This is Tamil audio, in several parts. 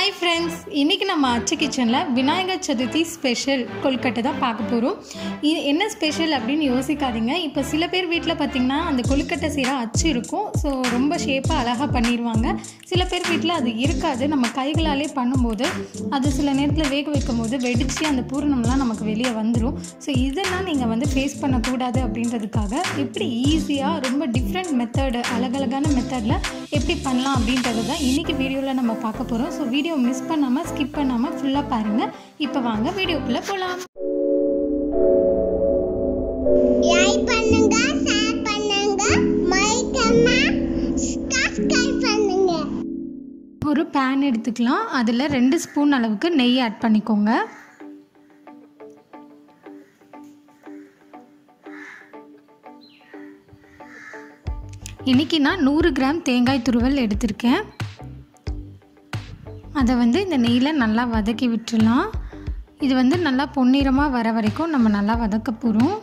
ஹாய் ஃப்ரெண்ட்ஸ் இன்றைக்கி நம்ம அச்சு கிச்சனில் விநாயகர் சதுர்த்தி ஸ்பெஷல் கொழுக்கட்டை தான் பார்க்க போகிறோம் இது என்ன ஸ்பெஷல் அப்படின்னு யோசிக்காதீங்க இப்போ சில பேர் வீட்டில் பார்த்திங்கன்னா அந்த கொழுக்கட்டை செய்கிற அச்சு இருக்கும் ஸோ ரொம்ப ஷேப்பாக அழகாக பண்ணிடுவாங்க சில பேர் வீட்டில் அது இருக்காது நம்ம கைகளாலே பண்ணும்போது அது சில நேரத்தில் வேக வைக்கும் போது வெடித்து அந்த பூரணம்லாம் நமக்கு வெளியே வந்துடும் ஸோ இதெல்லாம் நீங்கள் வந்து ஃபேஸ் பண்ணக்கூடாது அப்படின்றதுக்காக எப்படி ஈஸியாக ரொம்ப டிஃப்ரெண்ட் மெத்தடு அழகழகான மெத்தடில் எப்படி பண்ணலாம் அப்படின்றது தான் இன்றைக்கி வீடியோவில் நம்ம பார்க்க போகிறோம் ஸோ வீடியோ மிஸ் பண்ணாமல் ஸ்கிப் பண்ணாமல் ஃபுல்லாக பாருங்கள் இப்போ வாங்க வீடியோக்குள்ளே போகலாம் லைக் பண்ணுங்க ஷேர் பண்ணுங்க மறக்காம சப்ஸ்கிரைப் பண்ணுங்க ஒரு பேன் எடுத்துக்கலாம் அதில் ரெண்டு ஸ்பூன் அளவுக்கு நெய் ஆட் பண்ணிக்கோங்க இன்றைக்கி நான் நூறு கிராம் தேங்காய் துருவல் எடுத்திருக்கேன் அதை வந்து இந்த நெய்யில் நல்லா வதக்கி விட்டுடலாம் இது வந்து நல்லா பொன்னிறமாக வர வரைக்கும் நம்ம நல்லா வதக்க போகிறோம்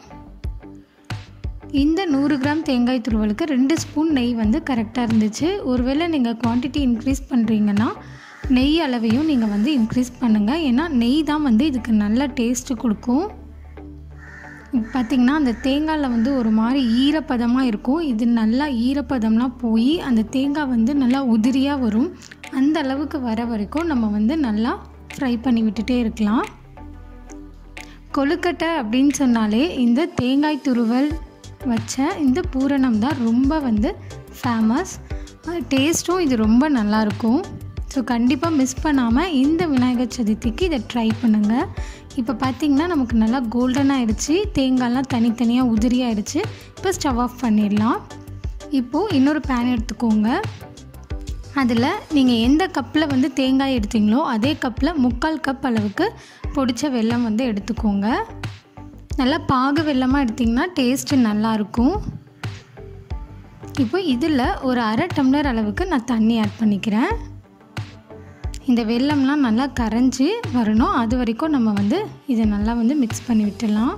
இந்த நூறு கிராம் தேங்காய் துருவலுக்கு ரெண்டு ஸ்பூன் நெய் வந்து கரெக்டாக இருந்துச்சு ஒருவேளை நீங்கள் குவான்டிட்டி இன்க்ரீஸ் பண்ணுறீங்கன்னா நெய் அளவையும் நீங்கள் வந்து இன்க்ரீஸ் பண்ணுங்கள் ஏன்னா நெய் தான் வந்து இதுக்கு நல்ல டேஸ்ட்டு கொடுக்கும் இப்போ பார்த்திங்கன்னா அந்த தேங்காயில் வந்து ஒரு மாதிரி ஈரப்பதமாக இருக்கும் இது நல்லா ஈரப்பதம்லாம் போய் அந்த தேங்காய் வந்து நல்லா உதிரியாக வரும் அந்த அளவுக்கு வர வரைக்கும் நம்ம வந்து நல்லா ஃப்ரை பண்ணி விட்டுட்டே இருக்கலாம் கொழுக்கட்டை அப்படின்னு சொன்னாலே இந்த தேங்காய் துருவல் வச்ச இந்த பூரணம் தான் ரொம்ப வந்து ஃபேமஸ் டேஸ்ட்டும் இது ரொம்ப நல்லாயிருக்கும் ஸோ கண்டிப்பாக மிஸ் பண்ணாமல் இந்த விநாயகர் சதுர்த்திக்கு இதை ட்ரை பண்ணுங்கள் இப்போ பார்த்திங்கன்னா நமக்கு நல்லா கோல்டன் ஆயிடுச்சு தேங்காய்லாம் தனித்தனியாக உதிரியாயிடுச்சு இப்போ ஸ்டவ் ஆஃப் பண்ணிடலாம் இப்போது இன்னொரு பேன் எடுத்துக்கோங்க அதில் நீங்கள் எந்த கப்பில் வந்து தேங்காய் எடுத்தீங்களோ அதே கப்பில் முக்கால் கப் அளவுக்கு பொடிச்ச வெல்லம் வந்து எடுத்துக்கோங்க நல்லா பாகு வெல்லமாக எடுத்திங்கன்னா டேஸ்ட்டு நல்லாயிருக்கும் இப்போ இதில் ஒரு அரை டம்ளர் அளவுக்கு நான் தண்ணி ஆட் பண்ணிக்கிறேன் இந்த வெல்லம்லாம் நல்லா கரைஞ்சி வரணும் அது வரைக்கும் நம்ம வந்து இதை நல்லா வந்து மிக்ஸ் பண்ணி விட்டுடலாம்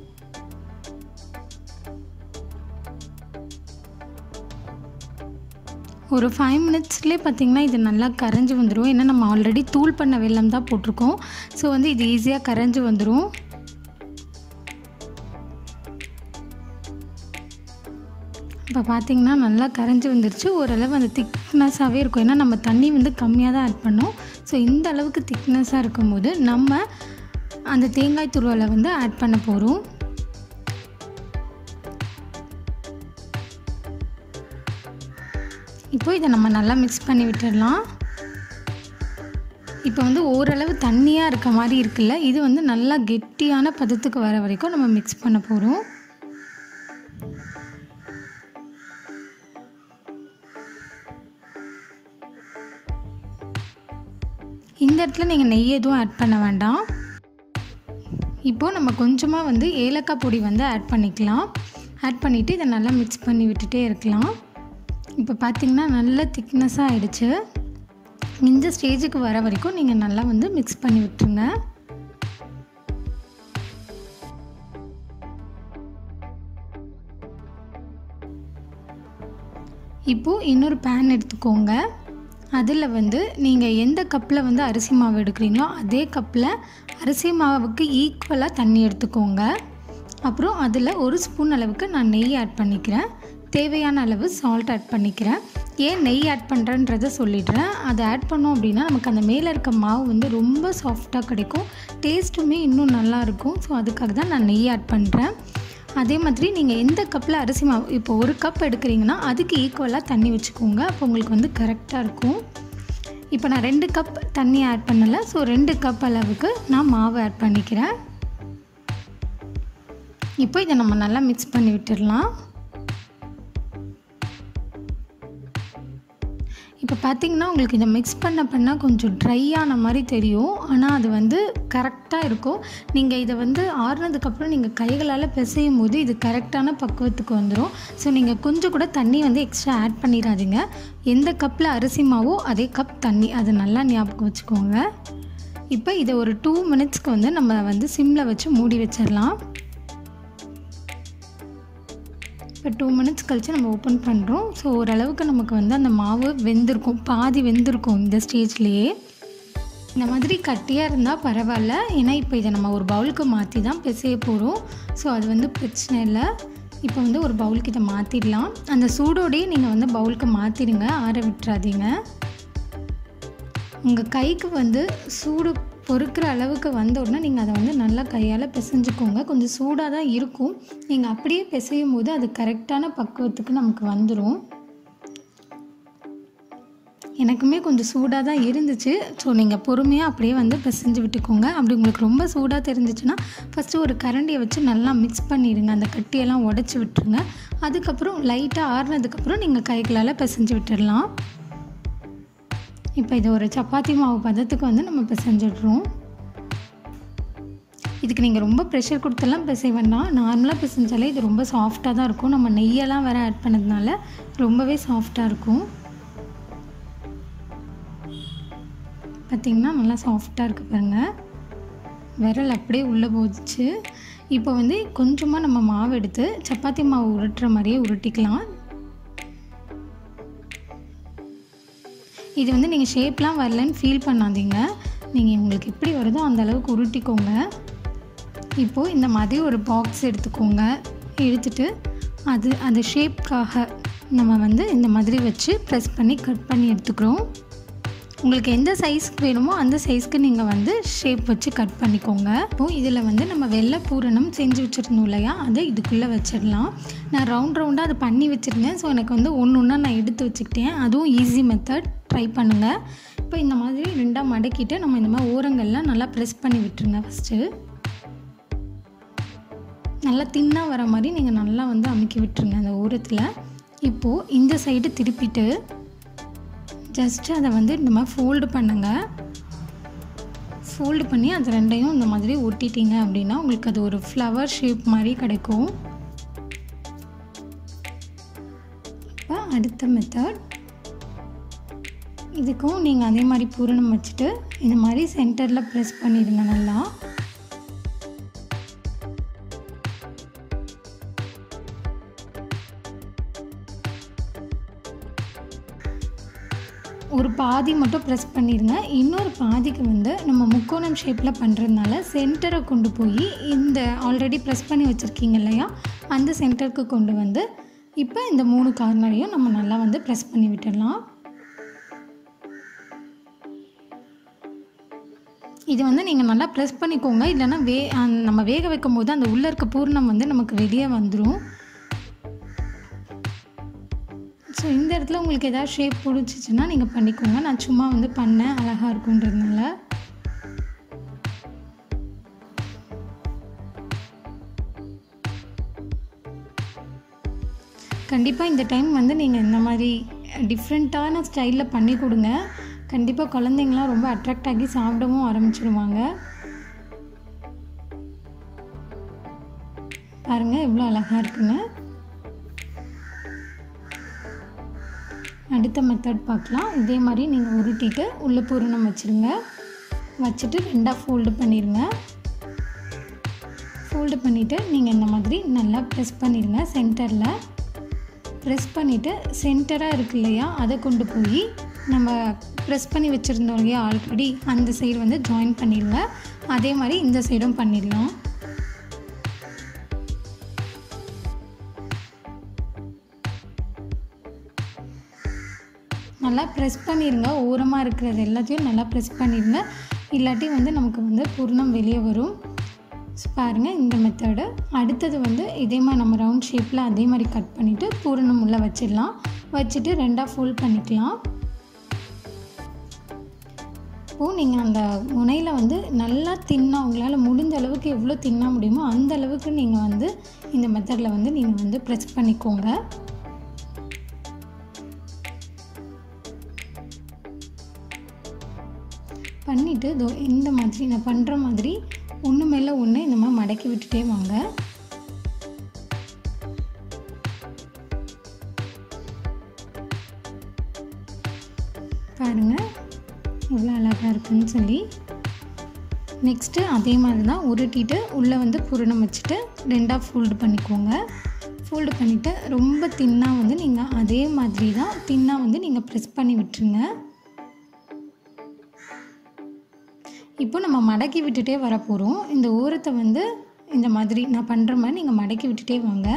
ஒரு ஃபைவ் மினிட்ஸ்லேயே பார்த்திங்கன்னா இது நல்லா கரைஞ்சி வந்துடும் ஏன்னா நம்ம ஆல்ரெடி தூள் பண்ண வெல்லம் தான் போட்டிருக்கோம் ஸோ வந்து இது ஈஸியாக கரைஞ்சி வந்துடும் இப்போ பார்த்திங்கன்னா நல்லா கரைஞ்சி வந்துருச்சு ஓரளவு அந்த திக்னஸாகவே இருக்கும் ஏன்னா நம்ம தண்ணி வந்து கம்மியாக தான் ஆட் பண்ணோம் ஸோ இந்த அளவுக்கு திக்னஸாக இருக்கும்போது நம்ம அந்த தேங்காய் துருவலை வந்து ஆட் பண்ண போகிறோம் இப்போ இதை நம்ம நல்லா மிக்ஸ் பண்ணி விட்டுடலாம் இப்போ வந்து ஓரளவு தண்ணியாக இருக்க மாதிரி இருக்குல்ல இது வந்து நல்லா கெட்டியான பதத்துக்கு வர வரைக்கும் நம்ம மிக்ஸ் பண்ண போகிறோம் இந்த இடத்துல நீங்கள் நெய் எதுவும் ஆட் பண்ண வேண்டாம் இப்போது நம்ம கொஞ்சமாக வந்து ஏலக்காய் பொடி வந்து ஆட் பண்ணிக்கலாம் ஆட் பண்ணிவிட்டு இதை நல்லா மிக்ஸ் பண்ணி விட்டுட்டே இருக்கலாம் இப்போ பார்த்திங்கன்னா நல்ல திக்னஸாக ஆகிடுச்சு இந்த ஸ்டேஜுக்கு வர வரைக்கும் நீங்கள் நல்லா வந்து மிக்ஸ் பண்ணி விட்டுருங்க இப்போது இன்னொரு பேன் எடுத்துக்கோங்க அதில் வந்து நீங்கள் எந்த கப்பில் வந்து அரிசி மாவு எடுக்கிறீங்களோ அதே கப்பில் அரிசி மாவுக்கு ஈக்குவலாக தண்ணி எடுத்துக்கோங்க அப்புறம் அதில் ஒரு ஸ்பூன் அளவுக்கு நான் நெய் ஆட் பண்ணிக்கிறேன் தேவையான அளவு சால்ட் ஆட் பண்ணிக்கிறேன் ஏன் நெய் ஆட் பண்ணுறேன்றதை சொல்லிடுறேன் அதை ஆட் பண்ணோம் அப்படின்னா நமக்கு அந்த மேலே இருக்க மாவு வந்து ரொம்ப சாஃப்டாக கிடைக்கும் டேஸ்ட்டுமே இன்னும் நல்லாயிருக்கும் ஸோ அதுக்காக தான் நான் நெய் ஆட் பண்ணுறேன் அதே மாதிரி நீங்கள் எந்த கப்பில் அரிசி மாவு இப்போ ஒரு கப் எடுக்கிறீங்கன்னா அதுக்கு ஈக்குவலாக தண்ணி வச்சுக்கோங்க அப்போ உங்களுக்கு வந்து கரெக்டாக இருக்கும் இப்போ நான் ரெண்டு கப் தண்ணி ஆட் பண்ணலை ஸோ ரெண்டு கப் அளவுக்கு நான் மாவு ஆட் பண்ணிக்கிறேன் இப்போ இதை நம்ம நல்லா மிக்ஸ் பண்ணி விட்டுடலாம் இப்போ பார்த்தீங்கன்னா உங்களுக்கு இதை மிக்ஸ் பண்ண பண்ண கொஞ்சம் ட்ரை ஆன மாதிரி தெரியும் ஆனால் அது வந்து கரெக்டாக இருக்கும் நீங்கள் இதை வந்து ஆறுனதுக்கப்புறம் நீங்கள் கைகளால் பிசையும் போது இது கரெக்டான பக்குவத்துக்கு வந்துடும் ஸோ நீங்கள் கொஞ்சம் கூட தண்ணி வந்து எக்ஸ்ட்ரா ஆட் பண்ணிடாதீங்க எந்த கப்பில் அரிசி மாவோ அதே கப் தண்ணி அது நல்லா ஞாபகம் வச்சுக்கோங்க இப்போ இதை ஒரு டூ மினிட்ஸ்க்கு வந்து நம்ம வந்து சிம்மில் வச்சு மூடி வச்சிடலாம் இப்போ டூ மினிட்ஸ் கழித்து நம்ம ஓப்பன் பண்ணுறோம் ஸோ ஓரளவுக்கு நமக்கு வந்து அந்த மாவு வெந்திருக்கும் பாதி வெந்திருக்கும் இந்த ஸ்டேஜ்லேயே இந்த மாதிரி கட்டியாக இருந்தால் பரவாயில்ல ஏன்னா இப்போ இதை நம்ம ஒரு பவுலுக்கு மாற்றி தான் பிசைய போகிறோம் ஸோ அது வந்து பிரச்சனை இல்லை இப்போ வந்து ஒரு பவுலுக்கு இதை மாற்றிடலாம் அந்த சூடோடையே நீங்கள் வந்து பவுலுக்கு மாற்றிடுங்க ஆற விட்டுறாதீங்க உங்கள் கைக்கு வந்து சூடு பொறுக்கிற அளவுக்கு வந்த உடனே நீங்கள் அதை வந்து நல்லா கையால் பிசைஞ்சுக்கோங்க கொஞ்சம் சூடாக தான் இருக்கும் நீங்கள் அப்படியே பிசையும் போது அது கரெக்டான பக்குவத்துக்கு நமக்கு வந்துடும் எனக்குமே கொஞ்சம் சூடாக தான் இருந்துச்சு ஸோ நீங்கள் பொறுமையாக அப்படியே வந்து பிசைஞ்சு விட்டுக்கோங்க அப்படி உங்களுக்கு ரொம்ப சூடாக தெரிஞ்சிச்சுன்னா ஃபஸ்ட்டு ஒரு கரண்டியை வச்சு நல்லா மிக்ஸ் பண்ணிடுங்க அந்த கட்டியெல்லாம் உடச்சி விட்டுருங்க அதுக்கப்புறம் லைட்டாக ஆறுனதுக்கப்புறம் நீங்கள் கைகளால் பிசைஞ்சு விட்டுடலாம் இப்போ இது ஒரு சப்பாத்தி மாவு பதத்துக்கு வந்து நம்ம பிசைஞ்சிடுறோம் இதுக்கு நீங்கள் ரொம்ப ப்ரெஷர் கொடுத்தெல்லாம் பிசை வேண்டாம் நார்மலாக பிசைஞ்சாலே இது ரொம்ப சாஃப்டாக தான் இருக்கும் நம்ம நெய்யெல்லாம் வேறு ஆட் பண்ணதுனால ரொம்பவே சாஃப்டாக இருக்கும் பார்த்திங்கன்னா நல்லா சாஃப்டாக இருக்குது பாருங்கள் விரல் அப்படியே உள்ளே போச்சு இப்போ வந்து கொஞ்சமாக நம்ம மாவு எடுத்து சப்பாத்தி மாவு உருட்டுற மாதிரியே உருட்டிக்கலாம் இது வந்து நீங்கள் ஷேப்லாம் வரலன்னு ஃபீல் பண்ணாதீங்க நீங்கள் உங்களுக்கு எப்படி வருதோ அந்த அளவுக்கு உருட்டிக்கோங்க இப்போது இந்த மாதிரி ஒரு பாக்ஸ் எடுத்துக்கோங்க எடுத்துட்டு அது அந்த ஷேப்க்காக நம்ம வந்து இந்த மாதிரி வச்சு ப்ரெஸ் பண்ணி கட் பண்ணி எடுத்துக்கிறோம் உங்களுக்கு எந்த சைஸ்க்கு வேணுமோ அந்த சைஸ்க்கு நீங்கள் வந்து ஷேப் வச்சு கட் பண்ணிக்கோங்க இப்போது இதில் வந்து நம்ம வெள்ளை பூரணம் செஞ்சு வச்சுருந்தோம் இல்லையா அதை இதுக்குள்ளே வச்சிடலாம் நான் ரவுண்ட் ரவுண்டாக அதை பண்ணி வச்சுருந்தேன் ஸோ எனக்கு வந்து ஒன்று ஒன்றா நான் எடுத்து வச்சுக்கிட்டேன் அதுவும் ஈஸி மெத்தட் ட்ரை பண்ணுங்கள் இப்போ இந்த மாதிரி ரெண்டாக மடக்கிட்டு நம்ம இந்த மாதிரி ஓரங்கள்லாம் நல்லா ப்ரெஸ் பண்ணி விட்டுருங்க ஃபஸ்ட்டு நல்லா தின்னாக வர மாதிரி நீங்கள் நல்லா வந்து அமுக்கி விட்டுருங்க அந்த ஓரத்தில் இப்போது இந்த சைடு திருப்பிட்டு ஜஸ்ட்டு அதை வந்து இந்த மாதிரி ஃபோல்டு பண்ணுங்கள் ஃபோல்டு பண்ணி அது ரெண்டையும் இந்த மாதிரி ஒட்டிட்டீங்க அப்படின்னா உங்களுக்கு அது ஒரு ஃப்ளவர் ஷேப் மாதிரி கிடைக்கும் இப்போ அடுத்த மெத்தட் இதுக்கும் நீங்கள் அதே மாதிரி பூரணம் வச்சுட்டு இந்த மாதிரி சென்டரில் ப்ரெஸ் பண்ணிடுங்க நல்லா ஒரு பாதி மட்டும் ப்ரெஸ் பண்ணிடுங்க இன்னொரு பாதிக்கு வந்து நம்ம முக்கோணம் ஷேப்பில் பண்ணுறதுனால சென்டரை கொண்டு போய் இந்த ஆல்ரெடி ப்ரெஸ் பண்ணி வச்சுருக்கீங்க இல்லையா அந்த சென்டருக்கு கொண்டு வந்து இப்போ இந்த மூணு கார்னரையும் நம்ம நல்லா வந்து ப்ரெஸ் பண்ணி விட்டுடலாம் இது வந்து நீங்கள் நல்லா ப்ரெஸ் பண்ணிக்கோங்க இல்லைன்னா வே அந்த- நம்ம வேக வைக்கும் போது அந்த உள்ளே இருக்க பூர்ணம் வந்து நமக்கு வெளியே வந்துடும் ஸோ இந்த இடத்துல உங்களுக்கு ஏதாவது ஷேப் பிடிச்சிச்சின்னா நீங்கள் பண்ணிக்கோங்க நான் சும்மா வந்து பண்ணேன் அழகாக இருக்குன்றதுனால கண்டிப்பாக இந்த டைம் வந்து நீங்கள் இந்த மாதிரி டிஃப்ரெண்ட்டான ஸ்டைலில் பண்ணி கொடுங்க கண்டிப்பாக குழந்தைங்களாம் ரொம்ப அட்ராக்ட் ஆகி சாப்பிடவும் ஆரம்பிச்சிடுவாங்க பாருங்கள் எவ்வளோ அழகாக இருக்குன்னு அடுத்த மெத்தட் பார்க்கலாம் இதே மாதிரி நீங்கள் உருட்டிட்டு உள்ள பூரணம் வச்சுருங்க வச்சுட்டு ரெண்டாக ஃபோல்டு பண்ணிடுங்க ஃபோல்டு பண்ணிவிட்டு நீங்கள் இந்த மாதிரி நல்லா ப்ரெஸ் பண்ணிடுங்க சென்டரில் ப்ரெஸ் பண்ணிவிட்டு சென்டராக இருக்கு இல்லையா அதை கொண்டு போய் நம்ம ப்ரெஸ் பண்ணி வச்சுருந்தோம் இல்லையா ஆல்ரெடி அந்த சைடு வந்து ஜாயின் பண்ணிடுங்க அதே மாதிரி இந்த சைடும் பண்ணிடலாம் நல்லா ப்ரெஸ் பண்ணிடுங்க ஓரமாக இருக்கிறது எல்லாத்தையும் நல்லா ப்ரெஸ் பண்ணிடுங்க இல்லாட்டி வந்து நமக்கு வந்து பூர்ணம் வெளியே வரும் ஸோ பாருங்கள் இந்த மெத்தடு அடுத்தது வந்து இதே மாதிரி நம்ம ரவுண்ட் ஷேப்பில் அதே மாதிரி கட் பண்ணிவிட்டு பூரணம் உள்ளே வச்சிடலாம் வச்சுட்டு ரெண்டாக ஃபோல்ட் பண்ணிக்கலாம் இப்போது நீங்கள் அந்த முனையில் வந்து நல்லா தின்னா உங்களால் முடிஞ்ச அளவுக்கு எவ்வளோ தின்னா முடியுமோ அந்த அளவுக்கு நீங்கள் வந்து இந்த மெத்தடில் வந்து நீங்கள் வந்து ப்ரெஸ் பண்ணிக்கோங்க பண்ணிவிட்டு இதோ இந்த மாதிரி நான் பண்ணுற மாதிரி ஒன்று மேலே ஒன்று இந்த மாதிரி மடக்கி விட்டுட்டே வாங்க பாருங்கள் எவ்வளோ அழகாக இருக்குன்னு சொல்லி நெக்ஸ்ட்டு அதே மாதிரி தான் உருட்டிட்டு உள்ளே வந்து பூரணம் வச்சுட்டு ரெண்டாக ஃபோல்டு பண்ணிக்கோங்க ஃபோல்டு பண்ணிவிட்டு ரொம்ப தின்னாக வந்து நீங்கள் அதே மாதிரி தான் தின்னாக வந்து நீங்கள் ப்ரெஸ் பண்ணி விட்டுருங்க இப்போ நம்ம மடக்கி விட்டுட்டே வர போகிறோம் இந்த ஓரத்தை வந்து இந்த மாதிரி நான் பண்ணுற மாதிரி நீங்கள் மடக்கி விட்டுட்டே வாங்க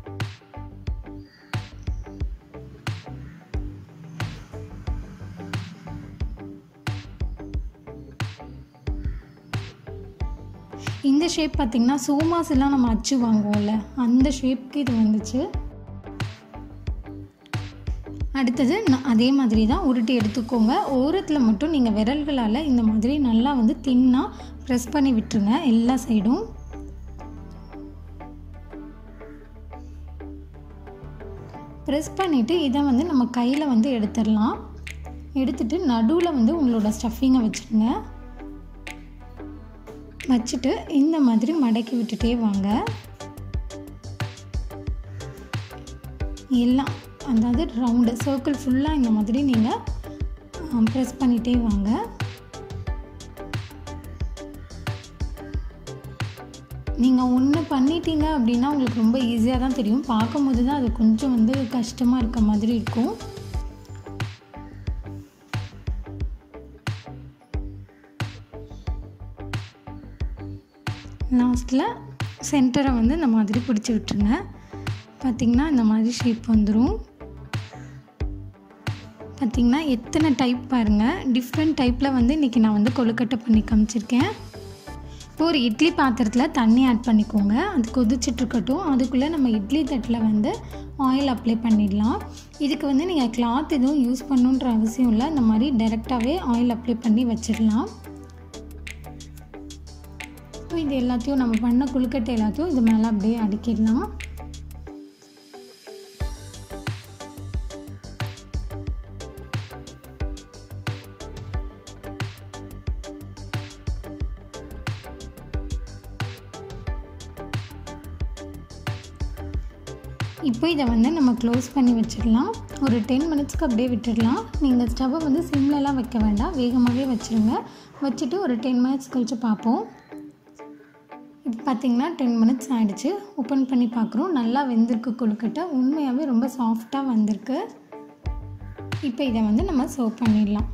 இந்த ஷேப் பார்த்திங்கன்னா சோமாஸ் எல்லாம் நம்ம அச்சு வாங்குவோம்ல அந்த ஷேப்க்கு இது வந்துச்சு அடுத்தது ந- அதே மாதிரி தான் உருட்டி எடுத்துக்கோங்க ஓரத்தில் மட்டும் நீங்கள் விரல்களால் இந்த மாதிரி நல்லா வந்து தின்னாக ப்ரெஸ் பண்ணி விட்டுருங்க எல்லா சைடும் ப்ரெஸ் பண்ணிவிட்டு இதை வந்து நம்ம கையில் வந்து எடுத்துடலாம் எடுத்துட்டு நடுவில் வந்து உங்களோட ஸ்டஃபிங்கை வச்சுருங்க வச்சுட்டு இந்த மாதிரி மடக்கி விட்டுட்டே வாங்க எல்லாம் அதாவது ரவுண்டு சர்க்கிள் ஃபுல்லாக இந்த மாதிரி நீங்கள் ப்ரெஸ் பண்ணிகிட்டே வாங்க நீங்கள் ஒன்று பண்ணிட்டீங்க அப்படின்னா உங்களுக்கு ரொம்ப ஈஸியாக தான் தெரியும் பார்க்கும்போது தான் அது கொஞ்சம் வந்து கஷ்டமாக இருக்க மாதிரி இருக்கும் லாஸ்ட்டில் சென்டரை வந்து இந்த மாதிரி பிடிச்சி விட்டுருங்க பார்த்திங்கன்னா இந்த மாதிரி ஷேப் வந்துடும் பார்த்திங்கன்னா எத்தனை டைப் பாருங்கள் டிஃப்ரெண்ட் டைப்பில் வந்து இன்றைக்கி நான் வந்து கொழுக்கட்டை பண்ணி காமிச்சிருக்கேன் இப்போ ஒரு இட்லி பாத்திரத்தில் தண்ணி ஆட் பண்ணிக்கோங்க அது கொதிச்சிட்ருக்கட்டும் அதுக்குள்ளே நம்ம இட்லி தட்டில் வந்து ஆயில் அப்ளை பண்ணிடலாம் இதுக்கு வந்து நீங்கள் கிளாத் எதுவும் யூஸ் பண்ணுன்ற அவசியம் இல்லை இந்த மாதிரி டைரெக்டாகவே ஆயில் அப்ளை பண்ணி வச்சிடலாம் இப்போ இது எல்லாத்தையும் நம்ம பண்ண கொழுக்கட்டை எல்லாத்தையும் இது மேலே அப்படியே அடுக்கிடலாம் இப்போ இதை வந்து நம்ம க்ளோஸ் பண்ணி வச்சிடலாம் ஒரு டென் மினிட்ஸ்க்கு அப்படியே விட்டுடலாம் நீங்கள் ஸ்டவ்வை வந்து சிம்லலாம் வைக்க வேண்டாம் வேகமாகவே வச்சுருங்க வச்சுட்டு ஒரு டென் மினிட்ஸ் கழித்து பார்ப்போம் இப்போ பார்த்தீங்கன்னா டென் மினிட்ஸ் ஆகிடுச்சு ஓப்பன் பண்ணி பார்க்குறோம் நல்லா வெந்திருக்கு கொழுக்கட்டை உண்மையாகவே ரொம்ப சாஃப்டாக வந்திருக்கு இப்போ இதை வந்து நம்ம சர்வ் பண்ணிடலாம்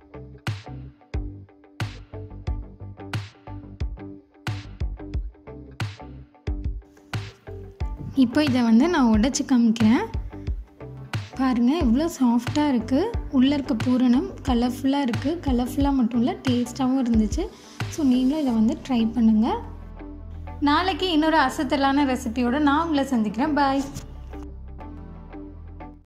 இப்போ இதை வந்து நான் உடைச்சி காமிக்கிறேன் பாருங்கள் எவ்வளோ சாஃப்டாக இருக்குது உள்ளே இருக்க பூரணம் கலர்ஃபுல்லாக இருக்குது கலர்ஃபுல்லாக மட்டும் இல்லை டேஸ்ட்டாகவும் இருந்துச்சு ஸோ நீங்களும் இதை வந்து ட்ரை பண்ணுங்கள் நாளைக்கு இன்னொரு அசத்தலான ரெசிபியோடு நான் உங்களை சந்திக்கிறேன் பாய்